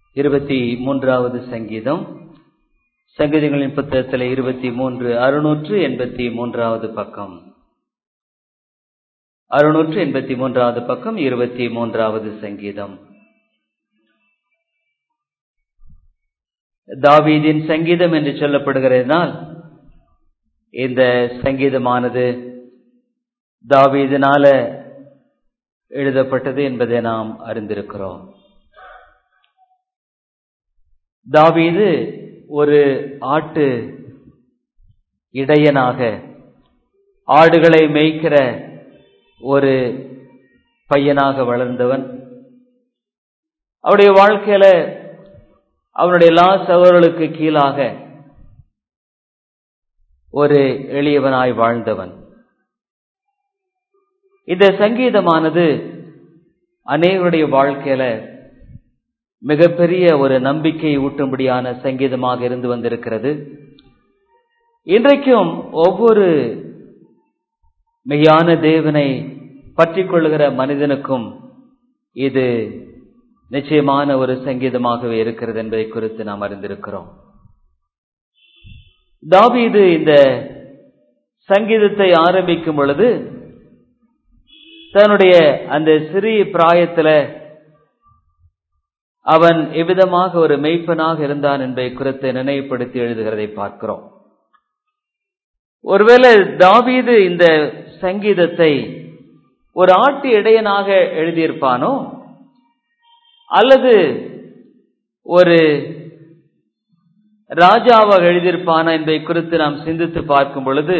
இருபத்தி மூன்றாவது சங்கீதம் சங்கீதங்களின் புத்தகத்தில் இருபத்தி மூன்று அறுநூற்று எண்பத்தி மூன்றாவது பக்கம் அறுநூற்று எண்பத்தி மூன்றாவது பக்கம் இருபத்தி மூன்றாவது சங்கீதம் தாவீதின் சங்கீதம் என்று சொல்லப்படுகிறதுனால் இந்த சங்கீதமானது தாவீதினால எழுதப்பட்டது என்பதை நாம் அறிந்திருக்கிறோம் தாவீது ஒரு ஆட்டு இடையனாக ஆடுகளை மேய்க்கிற ஒரு பையனாக வளர்ந்தவன் அவருடைய வாழ்க்கையில அவனுடைய எல்லா சவர்களுக்கு கீழாக ஒரு எளியவனாய் வாழ்ந்தவன் இந்த சங்கீதமானது அநேகருடைய வாழ்க்கையில மிகப்பெரிய ஒரு நம்பிக்கை ஊட்டும்படியான சங்கீதமாக இருந்து வந்திருக்கிறது இன்றைக்கும் ஒவ்வொரு மெய்யான தேவனை பற்றி கொள்ளுகிற மனிதனுக்கும் இது நிச்சயமான ஒரு சங்கீதமாகவே இருக்கிறது என்பதை குறித்து நாம் அறிந்திருக்கிறோம் தாவீது இந்த சங்கீதத்தை ஆரம்பிக்கும் பொழுது தன்னுடைய அந்த சிறிய பிராயத்துல அவன் எவ்விதமாக ஒரு மெய்ப்பனாக இருந்தான் என்பதை குறித்து நினைவுபடுத்தி எழுதுகிறதை பார்க்கிறோம் ஒருவேளை தாவீது இந்த சங்கீதத்தை ஒரு ஆட்டு இடையனாக எழுதியிருப்பானோ அல்லது ஒரு ராஜாவாக எழுதியிருப்பானா என்பதை குறித்து நாம் சிந்தித்து பார்க்கும் பொழுது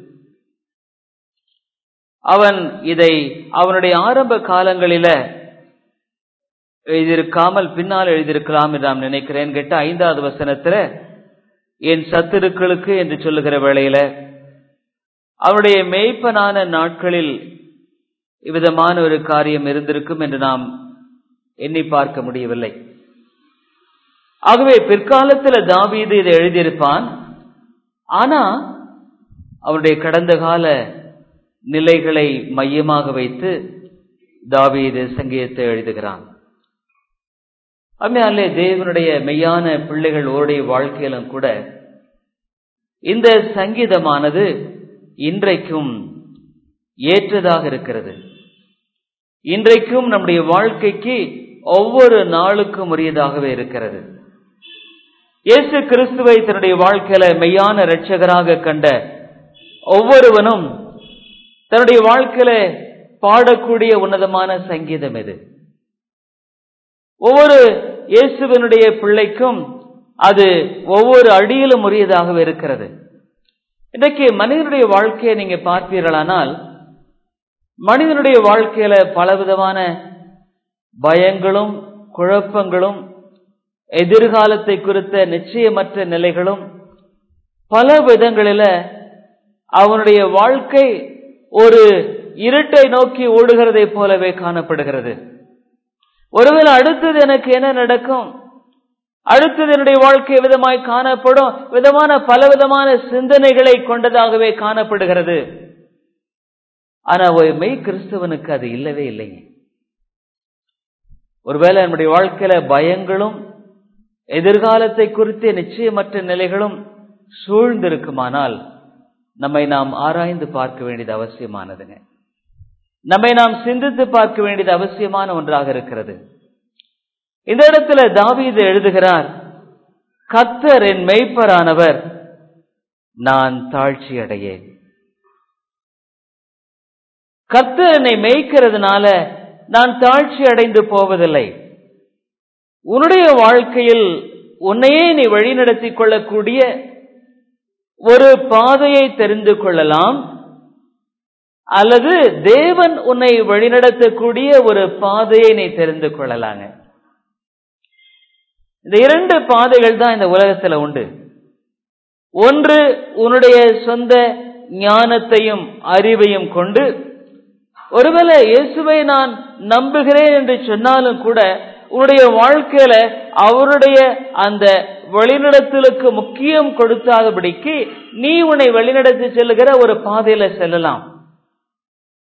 அவன் இதை அவனுடைய ஆரம்ப காலங்களில எழுதியிருக்காமல் பின்னால் எழுதியிருக்கலாம் என்று நாம் நினைக்கிறேன் கேட்ட ஐந்தாவது வசனத்துல என் சத்துருக்களுக்கு என்று சொல்லுகிற வேளையில அவனுடைய மெய்ப்பனான நாட்களில் இவ்விதமான ஒரு காரியம் இருந்திருக்கும் என்று நாம் எண்ணி பார்க்க முடியவில்லை ஆகவே பிற்காலத்தில் தாவீது இதை எழுதியிருப்பான் ஆனா அவனுடைய கடந்த கால நிலைகளை மையமாக வைத்து தாவீது சங்கீதத்தை எழுதுகிறான் அம்மையாலே தேவனுடைய மெய்யான பிள்ளைகள் ஓருடைய வாழ்க்கையிலும் கூட இந்த சங்கீதமானது இன்றைக்கும் ஏற்றதாக இருக்கிறது இன்றைக்கும் நம்முடைய வாழ்க்கைக்கு ஒவ்வொரு நாளுக்கும் உரியதாகவே இருக்கிறது இயேசு கிறிஸ்துவை தன்னுடைய வாழ்க்கையில மெய்யான இரட்சகராக கண்ட ஒவ்வொருவனும் தன்னுடைய வாழ்க்கையில பாடக்கூடிய உன்னதமான சங்கீதம் இது ஒவ்வொரு இயேசுவனுடைய பிள்ளைக்கும் அது ஒவ்வொரு அடியிலும் உரியதாகவே இருக்கிறது இன்றைக்கு மனிதனுடைய வாழ்க்கையை நீங்க பார்ப்பீர்களானால் மனிதனுடைய வாழ்க்கையில பலவிதமான பயங்களும் குழப்பங்களும் எதிர்காலத்தை குறித்த நிச்சயமற்ற நிலைகளும் பல விதங்களில அவனுடைய வாழ்க்கை ஒரு இருட்டை நோக்கி ஓடுகிறதை போலவே காணப்படுகிறது ஒருவேளை அடுத்தது எனக்கு என்ன நடக்கும் அடுத்தது என்னுடைய வாழ்க்கை விதமாய் காணப்படும் விதமான பலவிதமான சிந்தனைகளை கொண்டதாகவே காணப்படுகிறது ஆனா ஒரு மெய் கிறிஸ்தவனுக்கு அது இல்லவே இல்லைங்க ஒருவேளை நம்முடைய வாழ்க்கையில பயங்களும் எதிர்காலத்தை குறித்த நிச்சயமற்ற நிலைகளும் சூழ்ந்திருக்குமானால் நம்மை நாம் ஆராய்ந்து பார்க்க வேண்டியது அவசியமானதுங்க நம்மை நாம் சிந்தித்து பார்க்க வேண்டியது அவசியமான ஒன்றாக இருக்கிறது இந்த இடத்துல தாவீது எழுதுகிறார் கத்தர் என் மெய்ப்பரானவர் நான் தாழ்ச்சி அடையேன் கத்தர் என்னை மெய்க்கிறதுனால நான் தாழ்ச்சி அடைந்து போவதில்லை உன்னுடைய வாழ்க்கையில் உன்னையே நீ வழிநடத்தி கொள்ளக்கூடிய ஒரு பாதையை தெரிந்து கொள்ளலாம் அல்லது தேவன் உன்னை வழிநடத்தக்கூடிய ஒரு பாதையை நீ தெரிந்து கொள்ளலாங்க இந்த இரண்டு பாதைகள் தான் இந்த உலகத்துல உண்டு ஒன்று உன்னுடைய சொந்த ஞானத்தையும் அறிவையும் கொண்டு ஒருவேளை இயேசுவை நான் நம்புகிறேன் என்று சொன்னாலும் கூட உன்னுடைய வாழ்க்கையில அவருடைய அந்த வழிநடத்தலுக்கு முக்கியம் கொடுத்தாதபடிக்கு நீ உன்னை வழிநடத்தி செல்லுகிற ஒரு பாதையில செல்லலாம்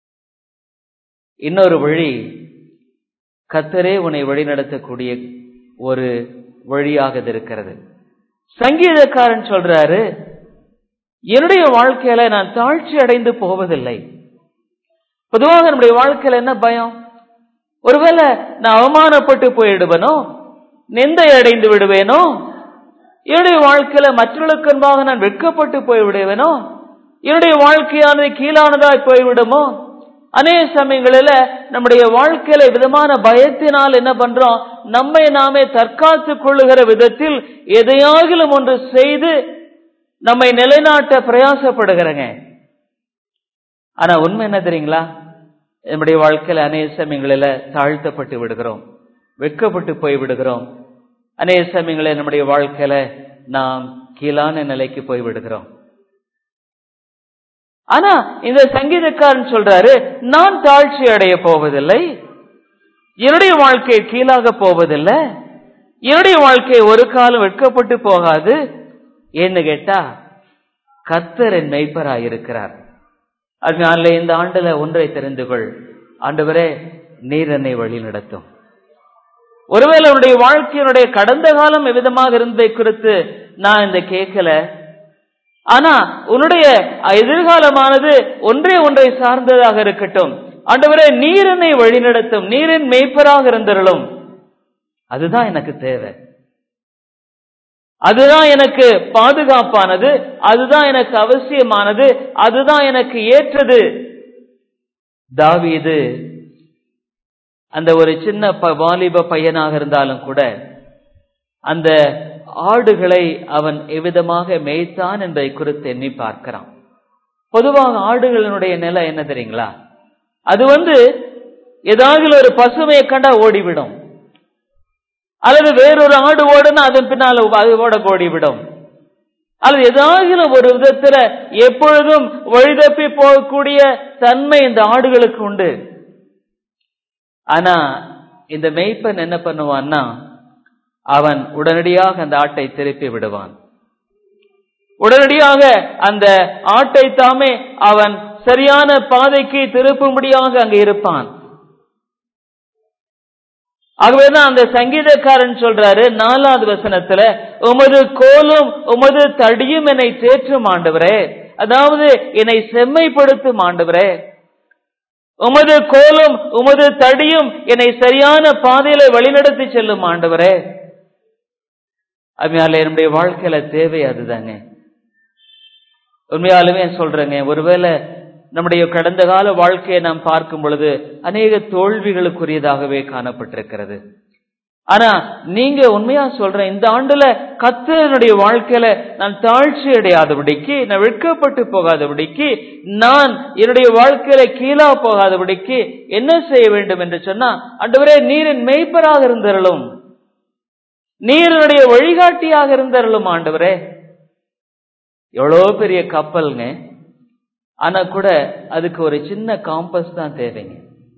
இன்னொரு வழி கத்தரே உன்னை வழிநடத்தக்கூடிய ஒரு வழியாக இது இருக்கிறது சங்கீதக்காரன் சொல்றாரு என்னுடைய வாழ்க்கையில நான் தாழ்ச்சி அடைந்து போவதில்லை பொதுவாக நம்முடைய வாழ்க்கையில என்ன பயம் ஒருவேளை நான் அவமானப்பட்டு போயிடுவேனோ நிந்தை அடைந்து விடுவேனோ என்னுடைய வாழ்க்கையில மற்றவர்களுக்கு முன்பாக நான் வெட்கப்பட்டு போய் விடுவேனோ என்னுடைய வாழ்க்கையானது கீழானதாய் போய்விடுமோ அநேக சமயங்களில நம்முடைய வாழ்க்கையில விதமான பயத்தினால் என்ன பண்றோம் நம்மை நாமே தற்காத்துக் கொள்ளுகிற விதத்தில் எதையாகிலும் ஒன்று செய்து நம்மை நிலைநாட்ட பிரயாசப்படுகிறங்க ஆனா உண்மை என்ன தெரியுங்களா நம்முடைய வாழ்க்கையில அநேக சமயங்களில தாழ்த்தப்பட்டு விடுகிறோம் வெட்கப்பட்டு போய் விடுகிறோம் அநேக சமயங்களில் நம்முடைய வாழ்க்கையில நாம் கீழான நிலைக்கு போய் விடுகிறோம் ஆனா இந்த சங்கீதக்காரன் சொல்றாரு நான் தாழ்ச்சி அடைய போவதில்லை என்னுடைய வாழ்க்கை கீழாக போவதில்லை என்னுடைய வாழ்க்கை ஒரு காலம் வெட்கப்பட்டு போகாது ஏன்னு கேட்டா கத்தர் என் மெய்ப்பராய் இருக்கிறார் அதனால இந்த ஆண்டுல ஒன்றை தெரிந்து கொள் ஆண்டவரே நீர் என்னை வழி நடத்தும் ஒருவேளை உன்னுடைய வாழ்க்கையினுடைய கடந்த காலம் எவ்விதமாக இருந்ததை குறித்து நான் இந்த கேட்கல ஆனா உன்னுடைய எதிர்காலமானது ஒன்றே ஒன்றை சார்ந்ததாக இருக்கட்டும் ஆண்டவரே நீர் என்னை வழிநடத்தும் நீரின் மெய்ப்பராக இருந்திரலும் அதுதான் எனக்கு தேவை அதுதான் எனக்கு பாதுகாப்பானது அதுதான் எனக்கு அவசியமானது அதுதான் எனக்கு ஏற்றது தாவீது அந்த ஒரு சின்ன ப வாலிப பையனாக இருந்தாலும் கூட அந்த ஆடுகளை அவன் எவ்விதமாக மேய்த்தான் என்பதை குறித்து எண்ணி பார்க்கிறான் பொதுவாக ஆடுகளினுடைய நிலை என்ன தெரியுங்களா அது வந்து ஏதாவது ஒரு பசுமையை கண்டா ஓடிவிடும் அல்லது வேறொரு ஆடு ஓடுனா அதன் பின்னால் அது ஓட ஓடிவிடும் அல்லது ஏதாவது ஒரு விதத்துல எப்பொழுதும் வழிதப்பி போகக்கூடிய தன்மை இந்த ஆடுகளுக்கு உண்டு ஆனா இந்த மெய்ப்பன் என்ன பண்ணுவான்னா அவன் உடனடியாக அந்த ஆட்டை திருப்பி விடுவான் உடனடியாக அந்த ஆட்டை தாமே அவன் சரியான பாதைக்கு திருப்பும்படியாக அங்கு இருப்பான் ஆகவேதான் அந்த சங்கீதக்காரன் சொல்றாரு நாலாவது வசனத்துல உமது கோலும் உமது தடியும் என்னை தேற்றும் ஆண்டவரே அதாவது என்னை செம்மைப்படுத்தும் ஆண்டவரே உமது கோலும் உமது தடியும் என்னை சரியான பாதையில வழிநடத்தி செல்லும் ஆண்டவரே அதனால என்னுடைய வாழ்க்கையில தேவை அதுதாங்க உண்மையாலுமே சொல்றேங்க ஒருவேளை நம்முடைய கடந்த கால வாழ்க்கையை நாம் பார்க்கும் பொழுது அநேக தோல்விகளுக்குரியதாகவே காணப்பட்டிருக்கிறது ஆனா நீங்க உண்மையா சொல்றேன் இந்த ஆண்டுல கத்தனுடைய வாழ்க்கையில நான் தாழ்ச்சி அடையாதபடிக்கு நான் வெட்கப்பட்டு போகாதபடிக்கு நான் என்னுடைய வாழ்க்கையில கீழா போகாதபடிக்கு என்ன செய்ய வேண்டும் என்று சொன்னா அண்டவரே நீரின் மெய்ப்பராக இருந்தருளும் நீரினுடைய வழிகாட்டியாக இருந்தருளும் ஆண்டவரே எவ்வளவு பெரிய கப்பல்ங்க ஆனா கூட அதுக்கு ஒரு சின்ன காம்பஸ் தான் தேவைங்க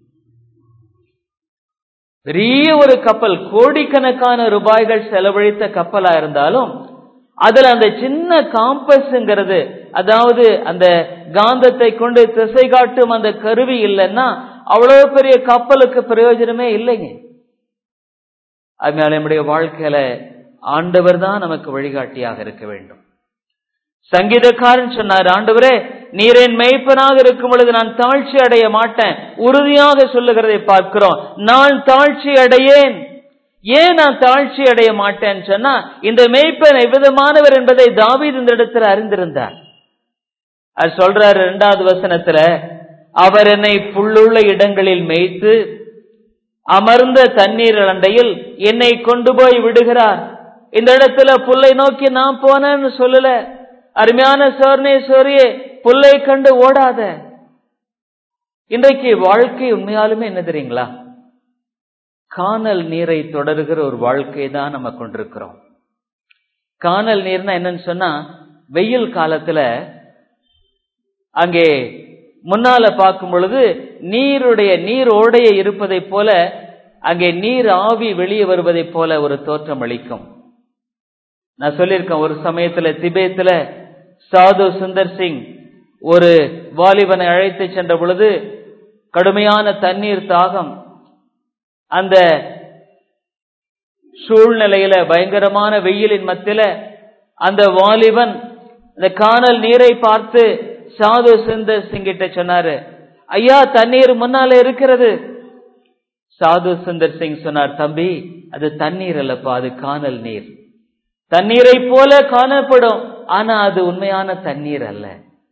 பெரிய ஒரு கப்பல் கோடிக்கணக்கான ரூபாய்கள் செலவழித்த கப்பலா இருந்தாலும் அதுல அந்த சின்ன காம்பஸ்ங்கிறது அதாவது அந்த காந்தத்தை கொண்டு திசை காட்டும் அந்த கருவி இல்லைன்னா அவ்வளவு பெரிய கப்பலுக்கு பிரயோஜனமே இல்லைங்க அதனால நம்முடைய வாழ்க்கையில ஆண்டவர் தான் நமக்கு வழிகாட்டியாக இருக்க வேண்டும் சங்கீதக்காரன் சொன்னார் ஆண்டவரே நீரின் மெய்ப்பனாக இருக்கும் பொழுது நான் தாழ்ச்சி அடைய மாட்டேன் உறுதியாக சொல்லுகிறதை பார்க்கிறோம் நான் தாழ்ச்சி அடையேன் ஏன் நான் தாழ்ச்சி அடைய மாட்டேன்னு சொன்னா இந்த மெய்ப்பன் எவ்விதமானவர் என்பதை தாவீது இந்த இடத்துல அறிந்திருந்தார் அது சொல்றாரு இரண்டாவது வசனத்துல அவர் என்னை புல்லுள்ள இடங்களில் மேய்த்து அமர்ந்த தண்ணீர் அண்டையில் என்னை கொண்டு போய் விடுகிறார் இந்த இடத்துல புல்லை நோக்கி நான் போனேன்னு சொல்லல அருமையான சோர்னே சோரியே புல்லை கண்டு ஓடாத இன்றைக்கு வாழ்க்கை உண்மையாலுமே என்ன தெரியுங்களா காணல் நீரை தொடர்கிற ஒரு வாழ்க்கை தான் நம்ம கொண்டிருக்கிறோம் காணல் நீர்னா என்னன்னு சொன்னா வெயில் காலத்துல அங்கே முன்னால பார்க்கும் பொழுது நீருடைய நீர் ஓடைய இருப்பதை போல அங்கே நீர் ஆவி வெளியே வருவதை போல ஒரு தோற்றம் அளிக்கும் நான் சொல்லியிருக்கேன் ஒரு சமயத்துல திபேத்துல சாது சுந்தர் சிங் ஒரு வாலிபனை அழைத்து சென்ற பொழுது கடுமையான தண்ணீர் தாகம் அந்த சூழ்நிலையில பயங்கரமான வெயிலின் மத்தியில அந்த வாலிபன் இந்த காணல் நீரை பார்த்து சாது சுந்தர் சிங் கிட்ட சொன்னாரு ஐயா தண்ணீர் முன்னால இருக்கிறது சாது சுந்தர் சிங் சொன்னார் தம்பி அது தண்ணீர் அல்லப்பா அது காணல் நீர் தண்ணீரை போல காணப்படும் ஆனா அது உண்மையான தண்ணீர் அல்ல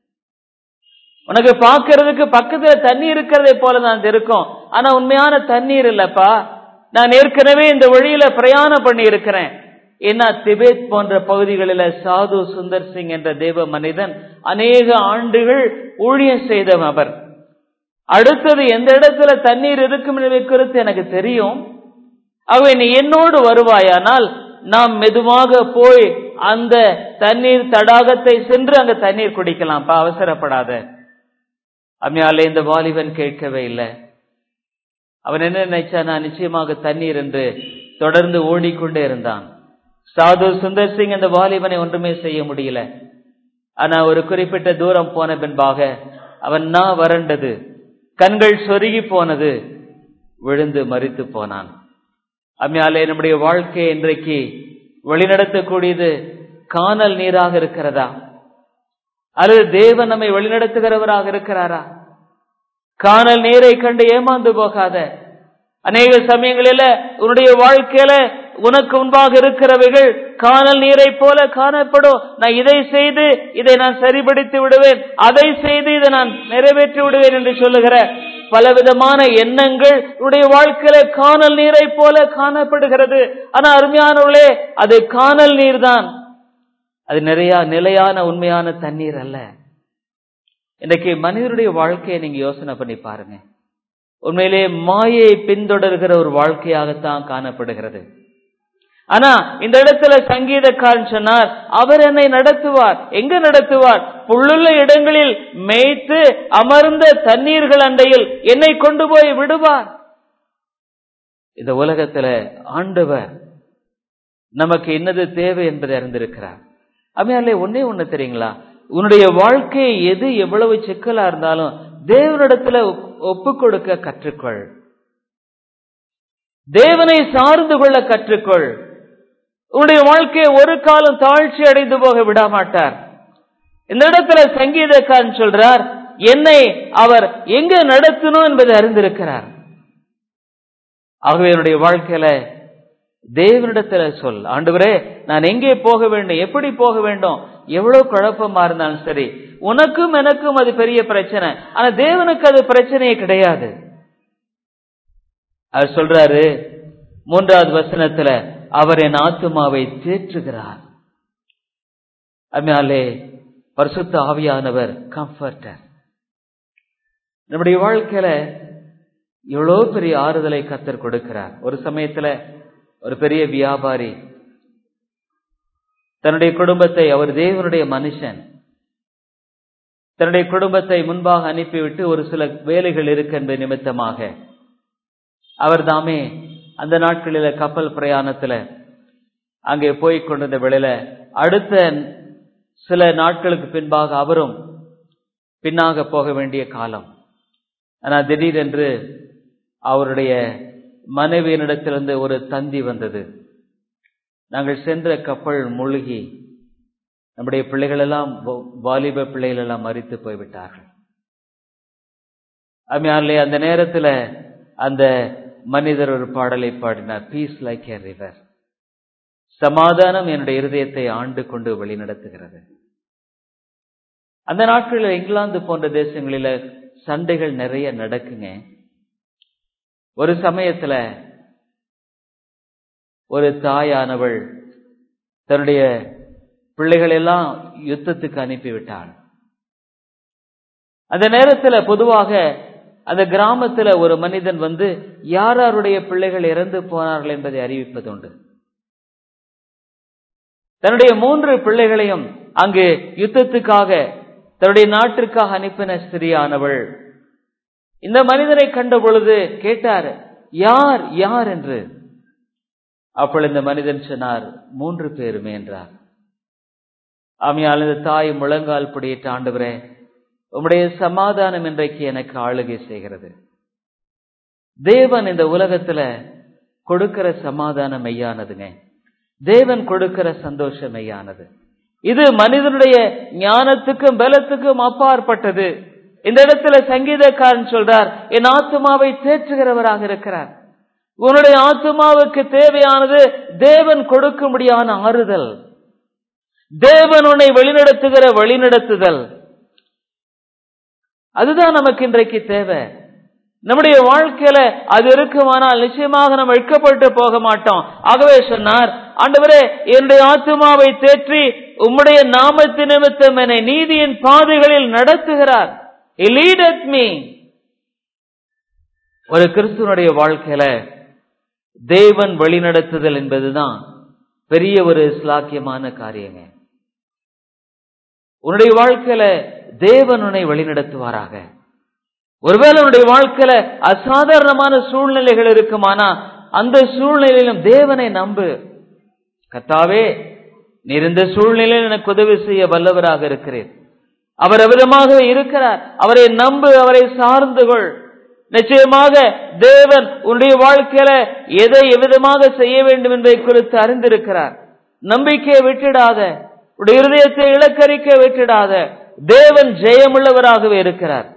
உனக்கு பார்க்கிறதுக்கு பக்கத்துல தண்ணி இருக்கிறதை போல தான் இருக்கும் ஆனா உண்மையான தண்ணீர் இல்லப்பா நான் ஏற்கனவே இந்த வழியில பிரயாணம் பண்ணி இருக்கிறேன் என்ன திபேத் போன்ற பகுதிகளில சாது சுந்தர் சிங் என்ற தேவ மனிதன் அநேக ஆண்டுகள் ஊழியம் செய்தவன் அவர் அடுத்தது எந்த இடத்துல தண்ணீர் இருக்கும் என்பதை குறித்து எனக்கு தெரியும் அவை நீ என்னோடு வருவாயானால் நாம் மெதுவாக போய் அந்த தண்ணீர் தடாகத்தை சென்று அங்க தண்ணீர் குடிக்கலாம்ப்பா அவசரப்படாத அம்மையாலே இந்த வாலிபன் கேட்கவே இல்லை அவன் என்ன நினைச்சா நான் நிச்சயமாக தண்ணீர் என்று தொடர்ந்து ஓடிக்கொண்டே இருந்தான் சாது சுந்தர் சிங் அந்த வாலிபனை ஒன்றுமே செய்ய முடியல ஆனா ஒரு குறிப்பிட்ட தூரம் போன பின்பாக அவன் நான் வறண்டது கண்கள் சொருகி போனது விழுந்து மறித்து போனான் அம்மையாலே நம்முடைய வாழ்க்கையை இன்றைக்கு வழிநடத்தக்கூடியது காணல் நீராக இருக்கிறதா அல்லது தேவன் நம்மை வழிநடத்துகிறவராக இருக்கிறாரா காணல் நீரை கண்டு ஏமாந்து போகாத அநேக சமயங்களில உன்னுடைய வாழ்க்கையில உனக்கு முன்பாக இருக்கிறவைகள் காணல் நீரை போல காணப்படும் நான் இதை செய்து இதை நான் சரிபடுத்தி விடுவேன் அதை செய்து இதை நான் நிறைவேற்றி விடுவேன் என்று சொல்லுகிற பலவிதமான எண்ணங்கள் உன்னுடைய வாழ்க்கையில காணல் நீரை போல காணப்படுகிறது ஆனா அருமையானவர்களே அது காணல் நீர் தான் அது நிறைய நிலையான உண்மையான தண்ணீர் அல்ல இன்றைக்கு மனிதனுடைய வாழ்க்கையை நீங்க யோசனை பண்ணி பாருங்க உண்மையிலே மாயை பின்தொடர்கிற ஒரு வாழ்க்கையாகத்தான் காணப்படுகிறது ஆனா இந்த இடத்துல சங்கீதக்காரன் சொன்னார் அவர் என்னை நடத்துவார் எங்க நடத்துவார் புல்லுள்ள இடங்களில் மேய்த்து அமர்ந்த தண்ணீர்கள் அண்டையில் என்னை கொண்டு போய் விடுவார் இந்த உலகத்துல ஆண்டவர் நமக்கு என்னது தேவை என்பதை அறிந்திருக்கிறார் அம்மையாலே ஒன்னே ஒண்ணு தெரியுங்களா உன்னுடைய வாழ்க்கை எது எவ்வளவு சிக்கலா இருந்தாலும் தேவனிடத்துல ஒப்பு கொடுக்க கற்றுக்கொள் தேவனை சார்ந்து கொள்ள கற்றுக்கொள் உன்னுடைய வாழ்க்கையை ஒரு காலம் தாழ்ச்சி அடைந்து போக விட மாட்டார் இந்த இடத்துல சங்கீதக்காரன் சொல்றார் என்னை அவர் எங்க நடத்தணும் என்பதை அறிந்திருக்கிறார் ஆகவே என்னுடைய வாழ்க்கையில தேவனிடத்துல சொல் ஆண்டவரே நான் எங்கே போக வேண்டும் எப்படி போக வேண்டும் எவ்வளவு குழப்பமா இருந்தாலும் சரி உனக்கும் எனக்கும் அது பெரிய பிரச்சனை ஆனா தேவனுக்கு அது பிரச்சனையே கிடையாது அவர் சொல்றாரு மூன்றாவது வசனத்துல அவர் என் ஆத்துமாவை தேற்றுகிறார் அதனாலே பரிசுத்த ஆவியானவர் கம்ஃபர்டர் நம்முடைய வாழ்க்கையில எவ்வளவு பெரிய ஆறுதலை கத்தர் கொடுக்கிறார் ஒரு சமயத்துல ஒரு பெரிய வியாபாரி தன்னுடைய குடும்பத்தை அவர் தேவனுடைய மனுஷன் தன்னுடைய குடும்பத்தை முன்பாக அனுப்பிவிட்டு ஒரு சில வேலைகள் இருக்கின்ற நிமித்தமாக அவர் தாமே அந்த நாட்களில கப்பல் பிரயாணத்துல அங்கே போய் கொண்டிருந்த வேளையில அடுத்த சில நாட்களுக்கு பின்பாக அவரும் பின்னாக போக வேண்டிய காலம் ஆனா திடீரென்று அவருடைய மனைவியினிடத்திலிருந்து ஒரு தந்தி வந்தது நாங்கள் சென்ற கப்பல் மூழ்கி நம்முடைய பிள்ளைகள் எல்லாம் வாலிப பிள்ளைகள் எல்லாம் மறித்து போய்விட்டார்கள் அம்மையாலே அந்த நேரத்துல அந்த மனிதர் ஒரு பாடலை பாடினார் பீஸ் லைக் ஏ ரிவர் சமாதானம் என்னுடைய இருதயத்தை ஆண்டு கொண்டு வழிநடத்துகிறது அந்த நாட்களில் இங்கிலாந்து போன்ற தேசங்களில சண்டைகள் நிறைய நடக்குங்க ஒரு சமயத்துல ஒரு தாயானவள் தன்னுடைய பிள்ளைகள் எல்லாம் யுத்தத்துக்கு அனுப்பிவிட்டாள் அந்த நேரத்துல பொதுவாக அந்த கிராமத்துல ஒரு மனிதன் வந்து யார் யாருடைய பிள்ளைகள் இறந்து போனார்கள் என்பதை அறிவிப்பது உண்டு தன்னுடைய மூன்று பிள்ளைகளையும் அங்கு யுத்தத்துக்காக தன்னுடைய நாட்டிற்காக அனுப்பின ஸ்திரியானவள் இந்த மனிதனை கண்ட பொழுது கேட்டார் யார் யார் என்று அப்பொழுது இந்த மனிதன் சொன்னார் மூன்று பேருமே என்றார் ஆமையால் இந்த தாய் முழங்கால் படியிட்டு ஆண்டவரே உம்முடைய சமாதானம் இன்றைக்கு எனக்கு ஆளுகை செய்கிறது தேவன் இந்த உலகத்துல கொடுக்கிற சமாதானம் மெய்யானதுங்க தேவன் கொடுக்கிற சந்தோஷம் மெய்யானது இது மனிதனுடைய ஞானத்துக்கும் பலத்துக்கும் அப்பாற்பட்டது இந்த இடத்துல சங்கீதக்காரன் சொல்றார் என் ஆத்மாவை தேற்றுகிறவராக இருக்கிறார் உன்னுடைய ஆத்மாவுக்கு தேவையானது தேவன் கொடுக்கும்படியான ஆறுதல் தேவன் உன்னை வழிநடத்துகிற வழிநடத்துதல் அதுதான் நமக்கு இன்றைக்கு தேவை நம்முடைய வாழ்க்கையில அது இருக்குமானால் நிச்சயமாக நம்ம இழுக்கப்பட்டு போக மாட்டோம் ஆகவே சொன்னார் ஆண்டவரே என்னுடைய ஆத்மாவை தேற்றி உம்முடைய நாமத்து நிமித்தம் என்னை நீதியின் பாதைகளில் நடத்துகிறார் லீட் மீ ஒரு கிறிஸ்துவனுடைய வாழ்க்கையில தேவன் வழிநடத்துதல் என்பதுதான் பெரிய ஒரு ஸ்லாக்கியமான காரியங்க உன்னுடைய வாழ்க்கையில தேவன் உன்னை வழிநடத்துவாராக ஒருவேளை உன்னுடைய வாழ்க்கையில அசாதாரணமான சூழ்நிலைகள் இருக்குமானா அந்த சூழ்நிலையிலும் தேவனை நம்பு கத்தாவே நீர் இந்த சூழ்நிலையில் எனக்கு உதவி செய்ய வல்லவராக இருக்கிறேன் அவர் எவ்விதமாக இருக்கிறார் அவரை நம்பு அவரை சார்ந்து கொள் நிச்சயமாக தேவன் உன்னுடைய வாழ்க்கையில எதை எவ்விதமாக செய்ய வேண்டும் என்பதை குறித்து அறிந்திருக்கிறார் நம்பிக்கையை விட்டுடாத உடைய இருதயத்தை இலக்கரிக்க விட்டுடாத தேவன் ஜெயமுள்ளவராகவே இருக்கிறார்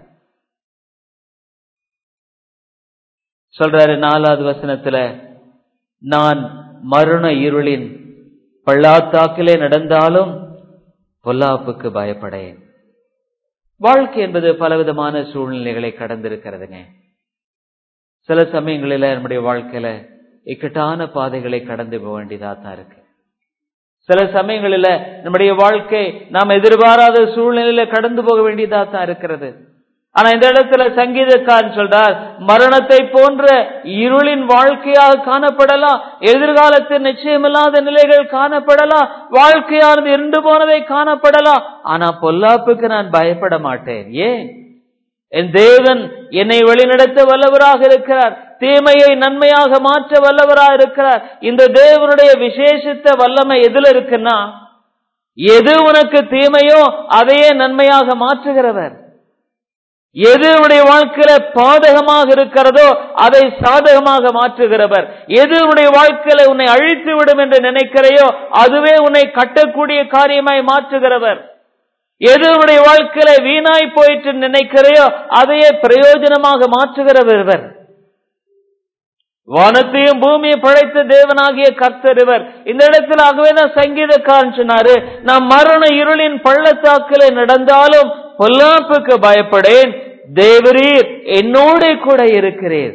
சொல்றாரு நாலாவது வசனத்துல நான் மரண இருளின் பள்ளத்தாக்கிலே நடந்தாலும் பொல்லாப்புக்கு பயப்படேன் வாழ்க்கை என்பது பலவிதமான சூழ்நிலைகளை கடந்திருக்கிறதுங்க சில சமயங்களில நம்முடைய வாழ்க்கையில இக்கட்டான பாதைகளை கடந்து போக வேண்டியதா தான் இருக்கு சில சமயங்களில நம்முடைய வாழ்க்கை நாம் எதிர்பாராத சூழ்நிலையில கடந்து போக வேண்டியதா தான் இருக்கிறது ஆனா இந்த இடத்துல சங்கீதக்காரன் சொல்றார் மரணத்தை போன்ற இருளின் வாழ்க்கையாக காணப்படலாம் எதிர்காலத்தில் நிச்சயமில்லாத நிலைகள் காணப்படலாம் வாழ்க்கையானது இருண்டு போனதை காணப்படலாம் ஆனா பொல்லாப்புக்கு நான் பயப்பட மாட்டேன் ஏன் என் தேவன் என்னை வழிநடத்த வல்லவராக இருக்கிறார் தீமையை நன்மையாக மாற்ற வல்லவராக இருக்கிறார் இந்த தேவனுடைய விசேஷித்த வல்லமை எதுல இருக்குன்னா எது உனக்கு தீமையோ அதையே நன்மையாக மாற்றுகிறவர் எது உடைய வாழ்க்கையில பாதகமாக இருக்கிறதோ அதை சாதகமாக மாற்றுகிறவர் எது உடைய வாழ்க்கையில உன்னை அழித்து விடும் என்று நினைக்கிறையோ அதுவே உன்னை கட்டக்கூடிய காரியமாய் மாற்றுகிறவர் எது உடைய வாழ்க்கையில வீணாய் போயிட்டு நினைக்கிறையோ அதையே பிரயோஜனமாக மாற்றுகிறவர் வானத்தையும் பூமியை படைத்த தேவனாகிய கர்த்தர் இவர் இந்த இடத்துல ஆகவே தான் சங்கீதக்காரன் சொன்னாரு நான் மரண இருளின் பள்ளத்தாக்கிலே நடந்தாலும் பொல்லாப்புக்கு பயப்படேன் தேவரீர் என்னோட கூட இருக்கிறேன்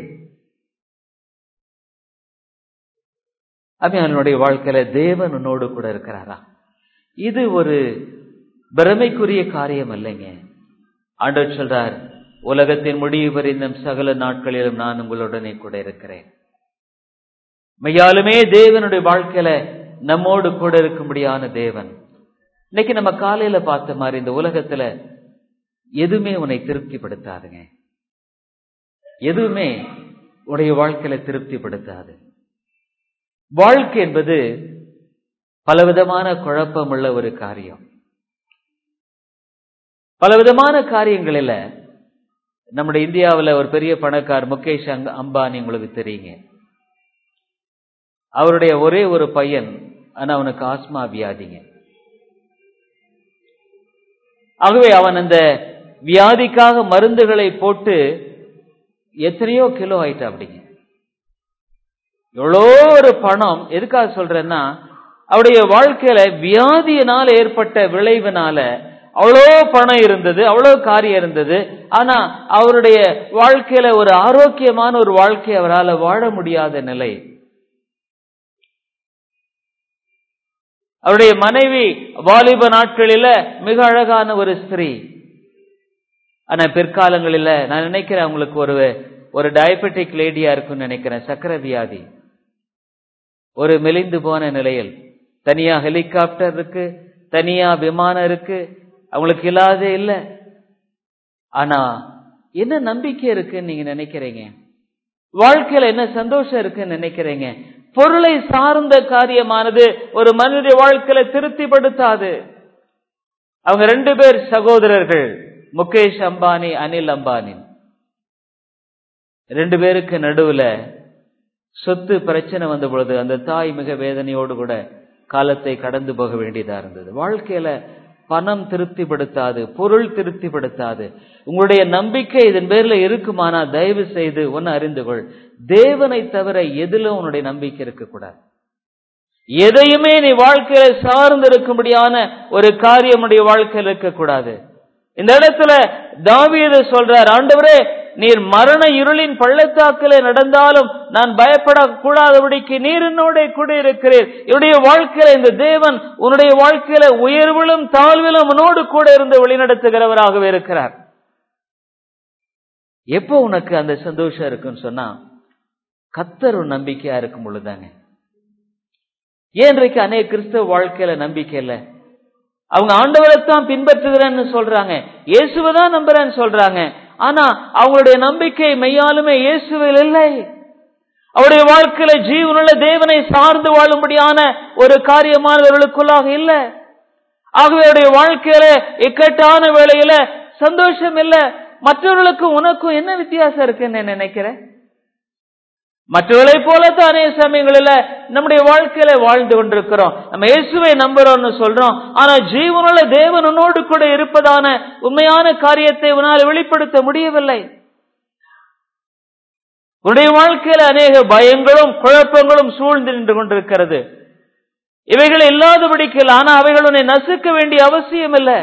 அவனுடைய வாழ்க்கையில தேவன் உன்னோடு கூட இருக்கிறாரா இது ஒரு பிரமைக்குரிய காரியம் அல்லைங்க ஆண்டவர் சொல்றார் உலகத்தின் முடிவு வரைந்தும் சகல நாட்களிலும் நான் உங்களுடனே கூட இருக்கிறேன் மையாலுமே தேவனுடைய வாழ்க்கையில நம்மோடு கூட இருக்கும்படியான தேவன் இன்னைக்கு நம்ம காலையில பார்த்த மாதிரி இந்த உலகத்துல எதுவுமே உன்னை திருப்திப்படுத்தாதுங்க எதுவுமே உடைய வாழ்க்கையில திருப்திப்படுத்தாது வாழ்க்கை என்பது பலவிதமான குழப்பமுள்ள ஒரு காரியம் பலவிதமான காரியங்களில் நம்முடைய இந்தியாவில் ஒரு பெரிய பணக்கார் முகேஷ் அம்பானி உங்களுக்கு தெரியுங்க அவருடைய ஒரே ஒரு பையன் ஆனா அவனுக்கு ஆஸ்மா வியாதிங்க ஆகவே அவன் அந்த வியாதிக்காக மருந்துகளை போட்டு எத்தனையோ கிலோ ஆயிட்டா அப்படிங்க எவ்வளோ ஒரு பணம் எதுக்காக சொல்றேன்னா அவருடைய வாழ்க்கையில வியாதியினால் ஏற்பட்ட விளைவினால அவ்வளோ பணம் இருந்தது அவ்வளோ காரியம் இருந்தது ஆனா அவருடைய வாழ்க்கையில ஒரு ஆரோக்கியமான ஒரு வாழ்க்கை அவரால் வாழ முடியாத நிலை அவருடைய மனைவி வாலிப நாட்களில மிக அழகான ஒரு ஸ்திரீ ஆனா பிற்காலங்களில நான் நினைக்கிறேன் அவங்களுக்கு ஒரு ஒரு டயபெட்டிக் லேடியா இருக்கும்னு நினைக்கிறேன் சக்கர வியாதி ஒரு மெலிந்து போன நிலையில் தனியா ஹெலிகாப்டர் இருக்கு தனியா விமானம் இருக்கு அவங்களுக்கு இல்லாதே இல்லை ஆனா என்ன நம்பிக்கை இருக்குன்னு நீங்க நினைக்கிறீங்க வாழ்க்கையில என்ன சந்தோஷம் இருக்குன்னு நினைக்கிறீங்க பொருளை சார்ந்த காரியமானது ஒரு மனித வாழ்க்கையில திருப்திப்படுத்தாது அவங்க ரெண்டு பேர் சகோதரர்கள் முகேஷ் அம்பானி அனில் அம்பானி ரெண்டு பேருக்கு நடுவுல சொத்து பிரச்சனை வந்த பொழுது அந்த தாய் மிக வேதனையோடு கூட காலத்தை கடந்து போக வேண்டியதா இருந்தது வாழ்க்கையில பணம் திருப்திப்படுத்தாது பொருள் திருப்திப்படுத்தாது உங்களுடைய நம்பிக்கை இதன் பேர்ல இருக்குமானா தயவு செய்து ஒன்னு அறிந்து கொள் தேவனை தவிர எதுல உன்னுடைய நம்பிக்கை இருக்கக்கூடாது எதையுமே நீ வாழ்க்கையில சார்ந்து இருக்கும்படியான ஒரு காரியம் உடைய வாழ்க்கையில் இருக்கக்கூடாது இந்த இடத்துல தாவீது சொல்றார் ஆண்டவரே நீர் மரண இருளின் பள்ளத்தாக்கிலே நடந்தாலும் நான் பயப்படக்கூடாதபடிக்கு நீர் என்னோட கூட இருக்கிறீர் என்னுடைய வாழ்க்கையில இந்த தேவன் உன்னுடைய வாழ்க்கையில உயர்விலும் தாழ்விலும் உன்னோடு கூட இருந்து வழிநடத்துகிறவராகவே இருக்கிறார் எப்போ உனக்கு அந்த சந்தோஷம் இருக்குன்னு சொன்னா கத்தர் ஒரு நம்பிக்கையா இருக்கும் பொழுதுதாங்க ஏன் இன்றைக்கு அநேக கிறிஸ்தவ வாழ்க்கையில நம்பிக்கை இல்லை அவங்க ஆண்டவரைத்தான் பின்பற்றுகிறேன்னு சொல்றாங்க இயேசுவை தான் நம்புறேன்னு சொல்றாங்க ஆனா அவங்களுடைய நம்பிக்கை மெய்யாலுமே இயேசுவில் இல்லை அவருடைய வாழ்க்கையில ஜீவனுள்ள தேவனை சார்ந்து வாழும்படியான ஒரு காரியமானவர்களுக்குள்ளாக இல்லை ஆகவே அவருடைய வாழ்க்கையில இக்கட்டான வேளையில சந்தோஷம் இல்லை மற்றவர்களுக்கும் உனக்கும் என்ன வித்தியாசம் இருக்குன்னு நினைக்கிறேன் மற்றவர்களை போலத்தான் அநேக சமயங்களில் நம்முடைய வாழ்க்கையில வாழ்ந்து கொண்டிருக்கிறோம் நம்ம இயேசுவை நம்புறோம்னு சொல்றோம் ஆனா ஜீவனுள்ள தேவன் உன்னோடு கூட இருப்பதான உண்மையான காரியத்தை உன்னால் வெளிப்படுத்த முடியவில்லை உன்னுடைய வாழ்க்கையில அநேக பயங்களும் குழப்பங்களும் சூழ்ந்து நின்று கொண்டிருக்கிறது இவைகள் இல்லாதபடிக்கு ஆனா அவைகள் உன்னை நசுக்க வேண்டிய அவசியம் இல்லை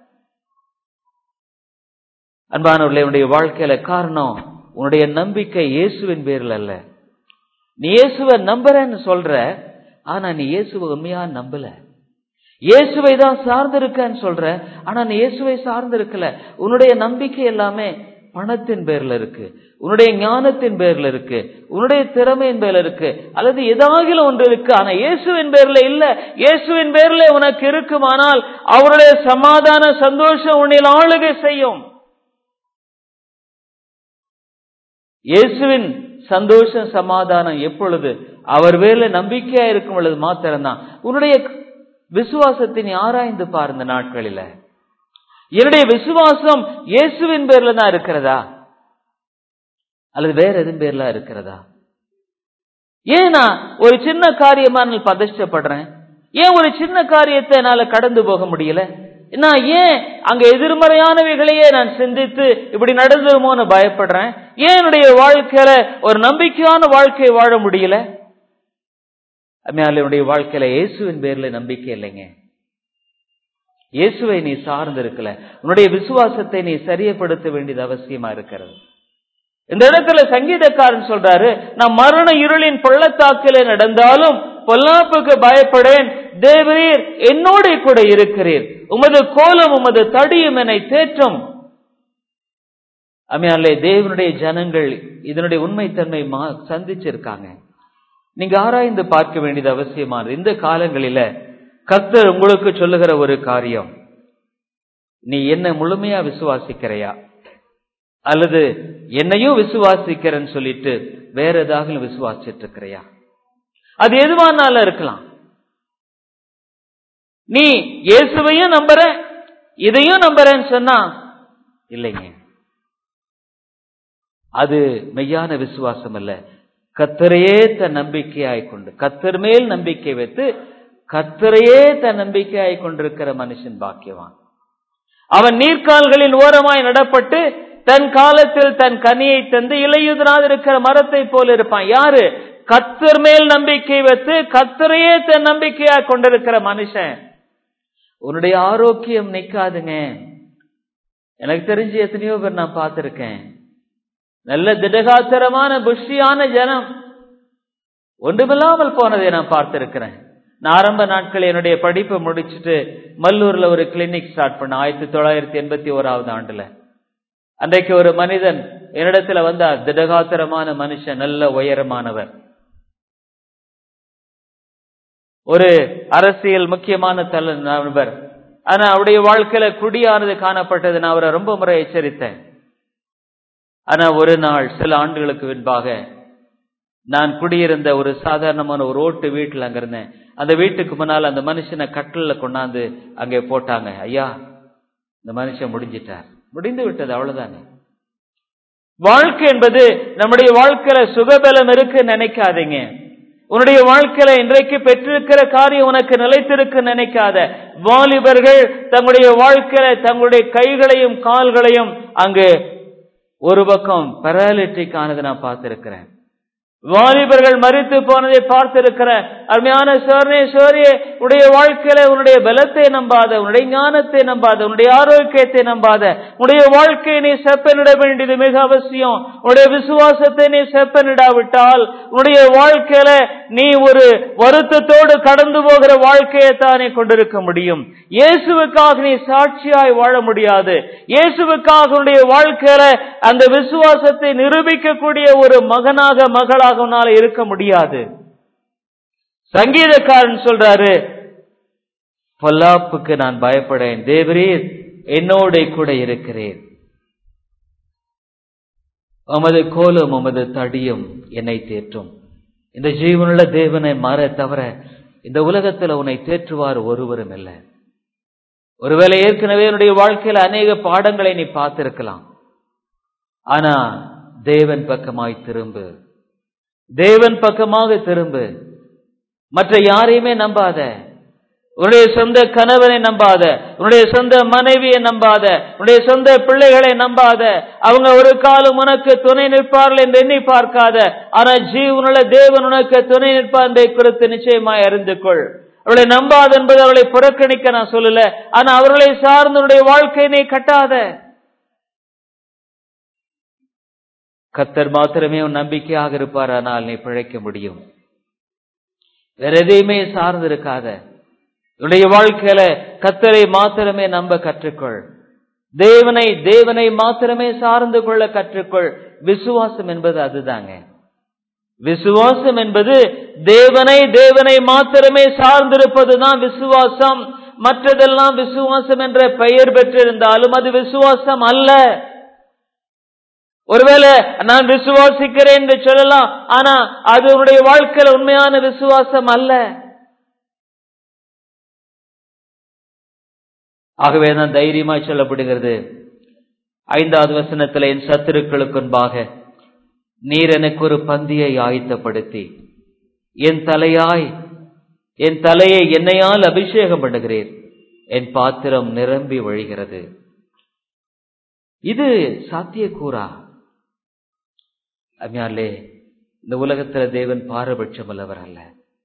அன்பானவர்களே உன்னுடைய வாழ்க்கையில காரணம் உன்னுடைய நம்பிக்கை இயேசுவின் பேரில் அல்ல நீ இயேசுவை நம்புறேன்னு சொல்ற ஆனா நீ இயேசுவை உண்மையா நம்பல இயேசுவை தான் சார்ந்திருக்கன்னு சொல்ற ஆனா நீ இயேசுவை சார்ந்திருக்கல உன்னுடைய நம்பிக்கை எல்லாமே பணத்தின் பேர்ல இருக்கு உன்னுடைய ஞானத்தின் பேர்ல இருக்கு உன்னுடைய திறமையின் பேர்ல இருக்கு அல்லது ஏதாகிலும் ஒன்று இருக்கு ஆனா இயேசுவின் பேர்ல இல்ல இயேசுவின் பேர்ல உனக்கு இருக்குமானால் அவருடைய சமாதான சந்தோஷம் உன்னில் ஆளுகை செய்யும் இயேசுவின் சந்தோஷம் சமாதானம் எப்பொழுது அவர் வேலை நம்பிக்கையா இருக்கும் பொழுது மாத்திரம்தான் உன்னுடைய விசுவாசத்தை நீ ஆராய்ந்து பார் இந்த நாட்களில என்னுடைய விசுவாசம் இயேசுவின் பேர்ல தான் இருக்கிறதா அல்லது வேற எதுவும் பேர்ல இருக்கிறதா ஏன் நான் ஒரு சின்ன காரியமா நான் பதஷ்டப்படுறேன் ஏன் ஒரு சின்ன காரியத்தை என்னால கடந்து போக முடியல நான் ஏன் அங்க எதிர்மறையானவைகளையே நான் சிந்தித்து இப்படி நடந்துருமோன்னு பயப்படுறேன் ஏன் என்னுடைய வாழ்க்கையில ஒரு நம்பிக்கையான வாழ்க்கையை வாழ முடியல என்னுடைய வாழ்க்கையில இயேசுவின் பேர்ல நம்பிக்கை இல்லைங்க இயேசுவை நீ சார்ந்து இருக்கல உன்னுடைய விசுவாசத்தை நீ சரியப்படுத்த வேண்டியது அவசியமா இருக்கிறது இந்த இடத்துல சங்கீதக்காரன் சொல்றாரு நான் மரண இருளின் பள்ளத்தாக்கில நடந்தாலும் பொல்லாப்புக்கு பயப்படேன் தேவரீர் என்னோட கூட இருக்கிறீர் உமது கோலம் உமது தடியும் என்னை தேற்றும் அமையாலே தேவனுடைய ஜனங்கள் இதனுடைய உண்மைத்தன்மை சந்திச்சிருக்காங்க நீங்க ஆராய்ந்து பார்க்க வேண்டியது அவசியமானது இந்த காலங்களில கர்த்தர் உங்களுக்கு சொல்லுகிற ஒரு காரியம் நீ என்ன முழுமையா விசுவாசிக்கிறையா அல்லது என்னையும் விசுவாசிக்கிறேன்னு சொல்லிட்டு வேற ஏதாவது விசுவாசிட்டு இருக்கிறையா அது எதுவானாலும் இருக்கலாம் நீ இயேசுவையும் நம்புற இதையும் நம்புறேன்னு சொன்னா இல்லைங்க அது மெய்யான விசுவாசம் அல்ல கத்தரையே தன் நம்பிக்கையாய் கொண்டு கத்தர் மேல் நம்பிக்கை வைத்து கத்தரையே தன் நம்பிக்கையாய் கொண்டிருக்கிற மனுஷன் பாக்கியவான் அவன் நீர்க்கால்களின் ஓரமாய் நடப்பட்டு தன் காலத்தில் தன் கனியை தந்து இலையுதனாக இருக்கிற மரத்தை போல இருப்பான் யாரு கத்தர் மேல் நம்பிக்கை வைத்து கத்தரையே தன் நம்பிக்கையா கொண்டிருக்கிற மனுஷன் உன்னுடைய ஆரோக்கியம் நிக்காதுங்க எனக்கு தெரிஞ்சு எத்தனையோ பேர் நான் பார்த்திருக்கேன் நல்ல திடகாத்திரமான புஷ்டியான ஜனம் ஒன்றுமில்லாமல் போனதை நான் பார்த்திருக்கிறேன் நான் ஆரம்ப நாட்கள் என்னுடைய படிப்பை முடிச்சுட்டு மல்லூர்ல ஒரு கிளினிக் ஸ்டார்ட் பண்ண ஆயிரத்தி தொள்ளாயிரத்தி எண்பத்தி ஓராவது ஆண்டுல அன்றைக்கு ஒரு மனிதன் என்னிடத்துல வந்தார் திடகாத்திரமான மனுஷன் நல்ல உயரமானவர் ஒரு அரசியல் முக்கியமான தல நபர் ஆனா அவருடைய வாழ்க்கையில குடியானது காணப்பட்டது நான் அவரை ரொம்ப முறை எச்சரித்தேன் ஆனா ஒரு நாள் சில ஆண்டுகளுக்கு முன்பாக நான் குடியிருந்த ஒரு சாதாரணமான ஒரு ஓட்டு வீட்டில் அங்க இருந்தேன் அந்த வீட்டுக்கு முன்னால் அந்த மனுஷனை கட்டில கொண்டாந்து அங்கே போட்டாங்க ஐயா இந்த மனுஷன் முடிஞ்சிட்டார் முடிந்து விட்டது அவ்வளவுதானே வாழ்க்கை என்பது நம்முடைய வாழ்க்கையில சுகபலம் இருக்கு நினைக்காதீங்க உன்னுடைய வாழ்க்கையில இன்றைக்கு பெற்றிருக்கிற காரியம் உனக்கு நிலைத்திருக்கு நினைக்காத வாலிபர்கள் தங்களுடைய வாழ்க்கையில தங்களுடைய கைகளையும் கால்களையும் அங்கு ஒரு பக்கம் பெராலிட்டிக் ஆனது நான் பார்த்திருக்கிறேன் வாலிபர்கள் மறித்து போனதை பார்த்திருக்கிற அருமையான சோர்னே சோரியே உடைய வாழ்க்கையில உன்னுடைய பலத்தை நம்பாத உன்னுடைய ஞானத்தை நம்பாத உன்னுடைய ஆரோக்கியத்தை நம்பாத உன்னுடைய வாழ்க்கையை நீ செப்பனிட வேண்டியது மிக அவசியம் உன்னுடைய விசுவாசத்தை நீ செப்பனிடாவிட்டால் உன்னுடைய வாழ்க்கையில நீ ஒரு வருத்தத்தோடு கடந்து போகிற வாழ்க்கையை தானே கொண்டிருக்க முடியும் இயேசுவுக்காக நீ சாட்சியாய் வாழ முடியாது இயேசுவுக்காக உன்னுடைய வாழ்க்கையில அந்த விசுவாசத்தை நிரூபிக்கக்கூடிய ஒரு மகனாக மகளாக உன்னால இருக்க முடியாது சங்கீதக்காரன் சொல்றாரு பொல்லாப்புக்கு நான் பயப்படேன் தேவரீர் என்னோட கூட இருக்கிறேன் உமது கோலும் உமது தடியும் என்னை தேற்றும் இந்த ஜீவனுள்ள தேவனை மாற தவிர இந்த உலகத்துல உன்னை தேற்றுவார் ஒருவரும் இல்லை ஒருவேளை ஏற்கனவே என்னுடைய வாழ்க்கையில அநேக பாடங்களை நீ பார்த்திருக்கலாம் ஆனா தேவன் பக்கமாய் திரும்பு தேவன் பக்கமாக திரும்பு மற்ற யாரையுமே நம்பாத உன்னுடைய சொந்த கணவனை நம்பாத உன்னுடைய சொந்த மனைவியை நம்பாத உன்னுடைய சொந்த பிள்ளைகளை நம்பாத அவங்க ஒரு காலம் உனக்கு துணை நிற்பார்கள் என்று எண்ணி பார்க்காத ஆனா ஜீவனுள்ள தேவன் உனக்கு துணை நிற்பார் என்பதை குறித்து நிச்சயமாய் அறிந்து கொள் அவளை நம்பாது என்பது அவளை புறக்கணிக்க நான் சொல்லல ஆனா அவர்களை சார்ந்து உன்னுடைய வாழ்க்கையை நீ கட்டாத கத்தர் மாத்திரமே உன் நம்பிக்கையாக இருப்பார் ஆனால் நீ பிழைக்க முடியும் வேற எதையுமே சார்ந்து இருக்காத உன்னுடைய வாழ்க்கையில கத்தரை மாத்திரமே நம்ப கற்றுக்கொள் தேவனை தேவனை மாத்திரமே சார்ந்து கொள்ள கற்றுக்கொள் விசுவாசம் என்பது அதுதாங்க விசுவாசம் என்பது தேவனை தேவனை மாத்திரமே சார்ந்திருப்பதுதான் விசுவாசம் மற்றதெல்லாம் விசுவாசம் என்ற பெயர் பெற்றிருந்தாலும் அது விசுவாசம் அல்ல ஒருவேளை நான் விசுவாசிக்கிறேன் என்று சொல்லலாம் ஆனா அது உன்னுடைய வாழ்க்கையில உண்மையான விசுவாசம் அல்ல ஆகவேதான் தைரியமாய் சொல்லப்படுகிறது ஐந்தாவது வசனத்தில் என் சத்துருக்களுக்கு முன்பாக நீர் எனக்கு ஒரு பந்தியை ஆயத்தப்படுத்தி என் தலையாய் என் தலையை என்னையால் அபிஷேகம் பண்ணுகிறேன் என் பாத்திரம் நிரம்பி வழிகிறது இது சாத்தியக்கூறா அம்யாலே இந்த உலகத்துல தேவன் பாரபட்சம் உள்ளவர் அல்ல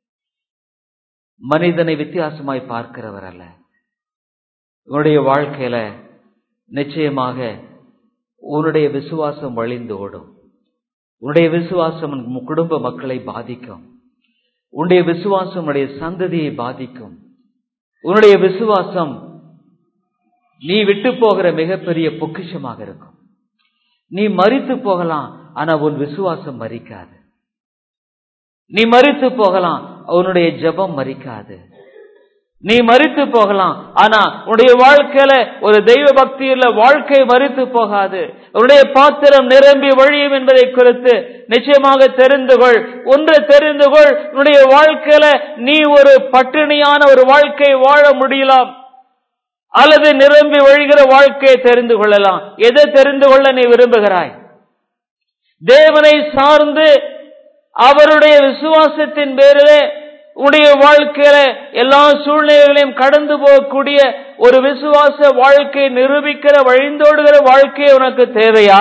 மனிதனை வித்தியாசமாய் பார்க்கிறவர் அல்ல உன்னுடைய வாழ்க்கையில நிச்சயமாக உன்னுடைய விசுவாசம் வழிந்து ஓடும் உன்னுடைய விசுவாசம் உன் குடும்ப மக்களை பாதிக்கும் உன்னுடைய விசுவாசம் உன்னுடைய சந்ததியை பாதிக்கும் உன்னுடைய விசுவாசம் நீ விட்டு போகிற மிகப்பெரிய பொக்கிஷமாக இருக்கும் நீ மறித்து போகலாம் ஆனா உன் விசுவாசம் மறிக்காது நீ மறித்து போகலாம் உன்னுடைய ஜபம் மறிக்காது நீ மறித்து போகலாம் ஆனா உன்னுடைய வாழ்க்கையில ஒரு தெய்வ பக்தியில வாழ்க்கை மறித்து போகாது உன்னுடைய பாத்திரம் நிரம்பி வழியும் என்பதை குறித்து நிச்சயமாக தெரிந்து கொள் ஒன்று தெரிந்து கொள் உன்னுடைய வாழ்க்கையில நீ ஒரு பட்டினியான ஒரு வாழ்க்கை வாழ முடியலாம் அல்லது நிரம்பி வழிகிற வாழ்க்கையை தெரிந்து கொள்ளலாம் எதை தெரிந்து கொள்ள நீ விரும்புகிறாய் தேவனை சார்ந்து அவருடைய விசுவாசத்தின் பேரிலே உடைய வாழ்க்கையில எல்லா சூழ்நிலைகளையும் கடந்து போகக்கூடிய ஒரு விசுவாச வாழ்க்கை நிரூபிக்கிற வழிந்தோடுகிற வாழ்க்கை உனக்கு தேவையா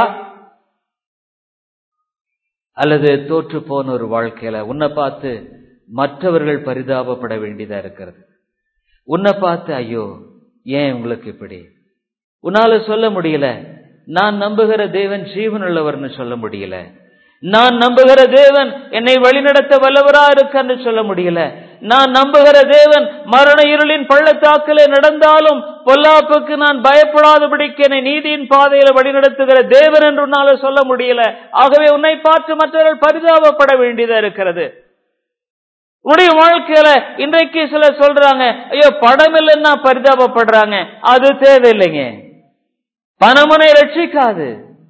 அல்லது தோற்று போன ஒரு வாழ்க்கையில உன்னை பார்த்து மற்றவர்கள் பரிதாபப்பட வேண்டியதா இருக்கிறது உன்னை பார்த்து ஐயோ ஏன் உங்களுக்கு இப்படி உன்னால சொல்ல முடியல நான் நம்புகிற தேவன் ஜீவனுள்ளவர்னு சொல்ல முடியல நான் நம்புகிற தேவன் என்னை வழிநடத்த வல்லவரா இருக்க சொல்ல முடியல நான் நம்புகிற தேவன் மரண இருளின் பள்ளத்தாக்கிலே நடந்தாலும் பொல்லாப்புக்கு நான் பயப்படாதபடிக்கு என்னை நீதியின் பாதையில வழிநடத்துகிற தேவன் என்று உன்னால சொல்ல முடியல ஆகவே உன்னை பார்த்து மற்றவர்கள் பரிதாபப்பட வேண்டியதா இருக்கிறது உடைய வாழ்க்கையில இன்றைக்கு சில சொல்றாங்க ஐயோ படம் இல்லைன்னா பரிதாபப்படுறாங்க அது தேவையில்லைங்க பணமனை ரட்சிக்காது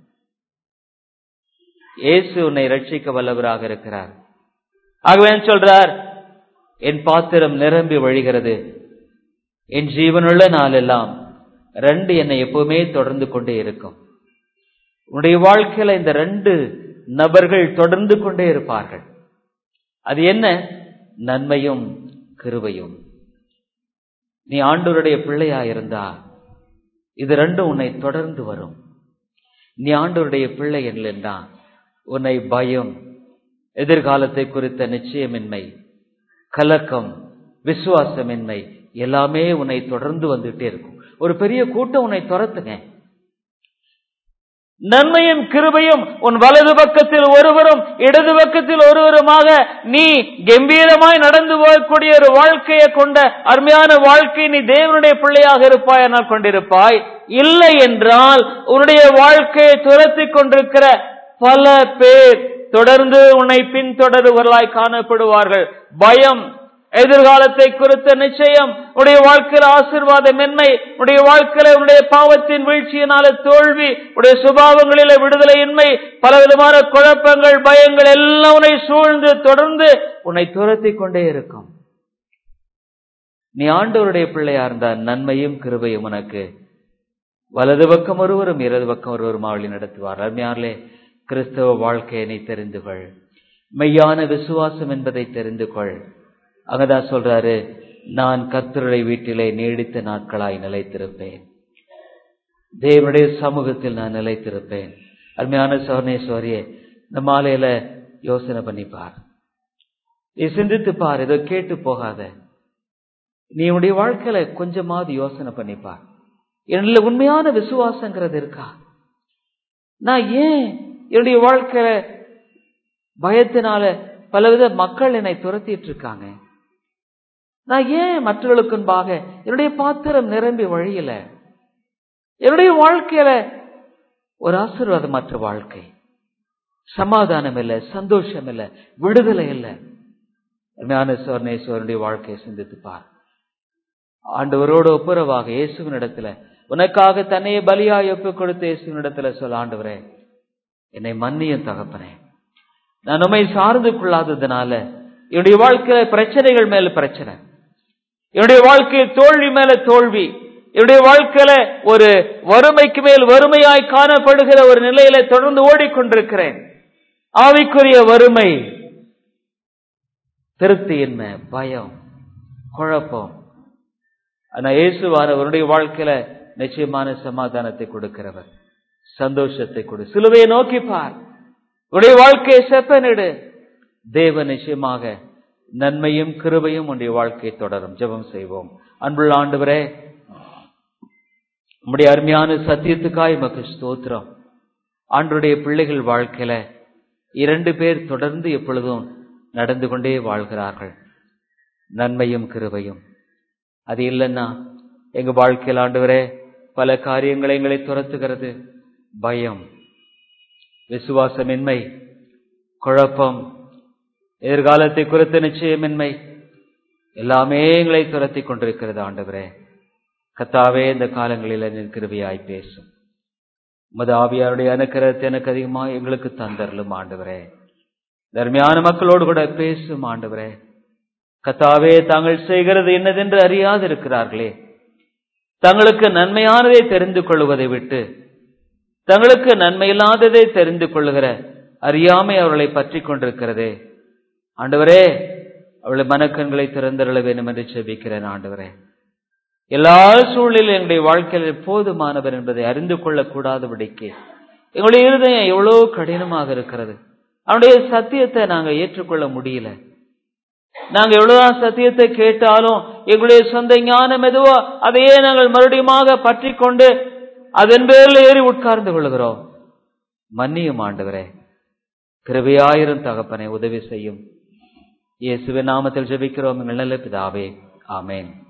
இயேசு உன்னை ரட்சிக்க வல்லவராக இருக்கிறார் ஆகவே சொல்றார் என் பாத்திரம் நிரம்பி வழிகிறது என் ஜீவனுள்ள நாளெல்லாம் ரெண்டு என்னை எப்பவுமே தொடர்ந்து கொண்டே இருக்கும் உன்னுடைய வாழ்க்கையில இந்த ரெண்டு நபர்கள் தொடர்ந்து கொண்டே இருப்பார்கள் அது என்ன நன்மையும் கிருபையும் நீ ஆண்டவருடைய பிள்ளையா இருந்தா இது ரெண்டும் உன்னை தொடர்ந்து வரும் நீ ஆண்டவருடைய பிள்ளை இல்லைன்னா உன்னை பயம் எதிர்காலத்தை குறித்த நிச்சயமின்மை கலக்கம் விசுவாசமின்மை எல்லாமே உன்னை தொடர்ந்து வந்துட்டே இருக்கும் ஒரு பெரிய கூட்டம் உன்னை துரத்துங்க நன்மையும் கிருபையும் உன் வலது பக்கத்தில் ஒருவரும் இடது பக்கத்தில் ஒருவருமாக நீ கம்பீரமாய் நடந்து போகக்கூடிய ஒரு வாழ்க்கையை கொண்ட அருமையான வாழ்க்கை நீ தேவனுடைய பிள்ளையாக இருப்பாய் என்னால் கொண்டிருப்பாய் இல்லை என்றால் உன்னுடைய வாழ்க்கையை துரத்தி கொண்டிருக்கிற பல பேர் தொடர்ந்து உன்னை பின்தொடருவர்களாய் காணப்படுவார்கள் பயம் எதிர்காலத்தை குறித்த நிச்சயம் உடைய வாழ்க்கையில் ஆசிர்வாதம் மென்மை உடைய வாழ்க்கையில உடைய பாவத்தின் வீழ்ச்சியினால தோல்வி உடைய சுபாவங்களில விடுதலையின்மை பலவிதமான குழப்பங்கள் பயங்கள் எல்லாம் உன்னை சூழ்ந்து தொடர்ந்து உன்னை துரத்தி கொண்டே இருக்கும் நீ ஆண்டவருடைய பிள்ளையா இருந்தா நன்மையும் கிருபையும் உனக்கு வலது பக்கம் ஒருவரும் இடது பக்கம் ஒருவரும் அவளை நடத்துவார் அருமையாரிலே கிறிஸ்தவ வாழ்க்கையை நீ தெரிந்து கொள் மெய்யான விசுவாசம் என்பதை தெரிந்து கொள் அங்கதான் சொல்றாரு நான் கர்த்தருடைய வீட்டிலே நீடித்த நாட்களாய் நிலைத்திருப்பேன் தேவனுடைய சமூகத்தில் நான் நிலைத்திருப்பேன் அருமையான சோர்ணேஸ்வரியே இந்த மாலையில யோசனை பண்ணிப்பார் நீ சிந்தித்து பார் ஏதோ கேட்டு போகாத நீ உன்னுடைய வாழ்க்கையில கொஞ்சமாவது யோசனை பண்ணிப்பார் என்னுடைய உண்மையான விசுவாசங்கிறது இருக்கா நான் ஏன் என்னுடைய வாழ்க்கையில பயத்தினால பலவித மக்கள் என்னை துரத்திட்டு இருக்காங்க நான் ஏன் மற்றவர்களுக்கு முன்பாக என்னுடைய பாத்திரம் நிரம்பி வழியில என்னுடைய வாழ்க்கையில ஒரு ஆசீர்வாதமற்ற வாழ்க்கை சமாதானம் இல்லை சந்தோஷம் இல்லை விடுதலை இல்லை ஞானேஸ்வரனேஸ்வரனுடைய வாழ்க்கையை சிந்தித்து பார் ஆண்டவரோட ஒப்புரவாக இயேசுவினிடத்துல உனக்காக தன்னையே பலியாய் ஒப்புக் கொடுத்த இயேசுவினிடத்துல சொல்ல ஆண்டவரே என்னை மன்னியும் தகப்பனே நான் உண்மை சார்ந்து கொள்ளாததுனால என்னுடைய வாழ்க்கையில பிரச்சனைகள் மேல பிரச்சனை என்னுடைய வாழ்க்கையில் தோல்வி மேல தோல்வி என்னுடைய வாழ்க்கையில ஒரு வறுமைக்கு மேல் வறுமையாய் காணப்படுகிற ஒரு நிலையில தொடர்ந்து ஓடிக்கொண்டிருக்கிறேன் ஆவிக்குரிய வறுமை திருப்தியின்மை பயம் குழப்பம் ஆனா இயேசுவானவருடைய வாழ்க்கையில நிச்சயமான சமாதானத்தை கொடுக்கிறவர் சந்தோஷத்தை கொடு சிலுவையை நோக்கி பார் உடைய வாழ்க்கையை செப்பனிடு தேவ நிச்சயமாக நன்மையும் கிருபையும் உன்னுடைய வாழ்க்கையை தொடரும் ஜெபம் செய்வோம் அன்புள்ள ஆண்டவரே உம்முடைய அருமையான சத்தியத்துக்காய் மக்கு ஸ்தோத்திரம் ஆண்டுடைய பிள்ளைகள் வாழ்க்கையில இரண்டு பேர் தொடர்ந்து எப்பொழுதும் நடந்து கொண்டே வாழ்கிறார்கள் நன்மையும் கிருபையும் அது இல்லைன்னா எங்க வாழ்க்கையில் ஆண்டவரே பல காரியங்களை எங்களை துரத்துகிறது பயம் விசுவாசமின்மை குழப்பம் எதிர்காலத்தை குறித்த நிச்சயமின்மை எல்லாமே எங்களை துரத்தி கொண்டிருக்கிறது ஆண்டவரே கத்தாவே இந்த காலங்களில் நிற்கிறவையாய் பேசும் உமது ஆவியாருடைய அனுக்கிரத்தை எனக்கு அதிகமாக எங்களுக்கு தந்தரலும் ஆண்டவரே தர்மியான மக்களோடு கூட பேசும் ஆண்டவரே கத்தாவே தாங்கள் செய்கிறது என்னதென்று அறியாது இருக்கிறார்களே தங்களுக்கு நன்மையானதை தெரிந்து கொள்வதை விட்டு தங்களுக்கு நன்மையில்லாததை தெரிந்து கொள்ளுகிற அறியாமை அவர்களை பற்றி கொண்டிருக்கிறதே ஆண்டவரே அவளை மனக்கண்களை திறந்தருள வேண்டும் என்று செபிக்கிறேன் ஆண்டவரே எல்லா சூழலிலும் எங்களுடைய வாழ்க்கையில் போதுமானவர் என்பதை அறிந்து கொள்ளக்கூடாதபடிக்கு எங்களுடைய இருதயம் எவ்வளவு கடினமாக இருக்கிறது அவனுடைய சத்தியத்தை நாங்க ஏற்றுக்கொள்ள முடியல நாங்க எவ்வளவுதான் சத்தியத்தை கேட்டாலும் எங்களுடைய சொந்த ஞானம் எதுவோ அதையே நாங்கள் மறுபடியுமாக பற்றி கொண்டு அதன் பேரில் ஏறி உட்கார்ந்து கொள்கிறோம் மன்னியும் ஆண்டவரே கிருபையாயிரம் தகப்பனை உதவி செய்யும் இயேசுவின் நாமத்தில் ஜெபிக்கிறோம் எங்கள் நல்ல பிதாவே ஆமேன்